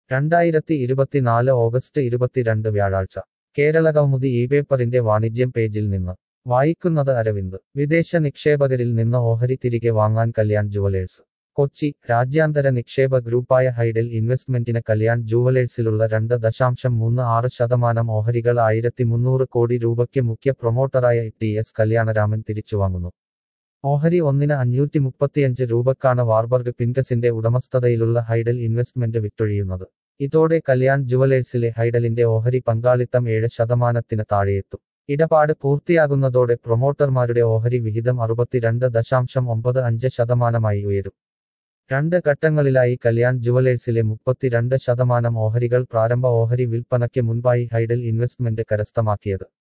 രണ്ടായിരത്തി ഇരുപത്തിനാല് ഓഗസ്റ്റ് ഇരുപത്തിരണ്ട് വ്യാഴാഴ്ച കേരള കൗമുദി ഈ പേപ്പറിന്റെ വാണിജ്യം പേജിൽ നിന്ന് വായിക്കുന്നത് അരവിന്ദ് വിദേശ നിക്ഷേപകരിൽ നിന്ന് ഓഹരി തിരികെ വാങ്ങാൻ കല്യാൺ ജുവലേഴ്സ് കൊച്ചി രാജ്യാന്തര നിക്ഷേപ ഗ്രൂപ്പായ ഹൈഡൽ ഇൻവെസ്റ്റ്മെന്റിന് കല്യാൺ ജുവലേഴ്സിലുള്ള രണ്ട് ദശാംശം മൂന്ന് ആറ് ശതമാനം ഓഹരികൾ ആയിരത്തി മുന്നൂറ് കോടി രൂപയ്ക്ക് മുഖ്യ പ്രൊമോട്ടറായ ടി എസ് കല്യാണരാമൻ തിരിച്ചുവാങ്ങുന്നു ഓഹരി ഒന്നിന് അഞ്ഞൂറ്റി മുപ്പത്തിയഞ്ച് രൂപക്കാണ് വാർബർഗ് പിൻകസിന്റെ ഉടമസ്ഥതയിലുള്ള ഹൈഡൽ ഇൻവെസ്റ്റ്മെന്റ് വിറ്റൊഴിയുന്നത് ഇതോടെ കല്യാൺ ജുവലേഴ്സിലെ ഹൈഡലിന്റെ ഓഹരി പങ്കാളിത്തം ഏഴ് ശതമാനത്തിന് താഴെയെത്തും ഇടപാട് പൂർത്തിയാകുന്നതോടെ പ്രൊമോട്ടർമാരുടെ ഓഹരി വിഹിതം അറുപത്തിരണ്ട് ദശാംശം ഒമ്പത് അഞ്ച് ശതമാനമായി ഉയരും രണ്ട് ഘട്ടങ്ങളിലായി കല്യാൺ ജുവലേഴ്സിലെ മുപ്പത്തിരണ്ട് ശതമാനം ഓഹരികൾ പ്രാരംഭ ഓഹരി വിൽപ്പനയ്ക്ക് മുൻപായി ഹൈഡൽ ഇൻവെസ്റ്റ്മെന്റ് കരസ്ഥമാക്കിയത്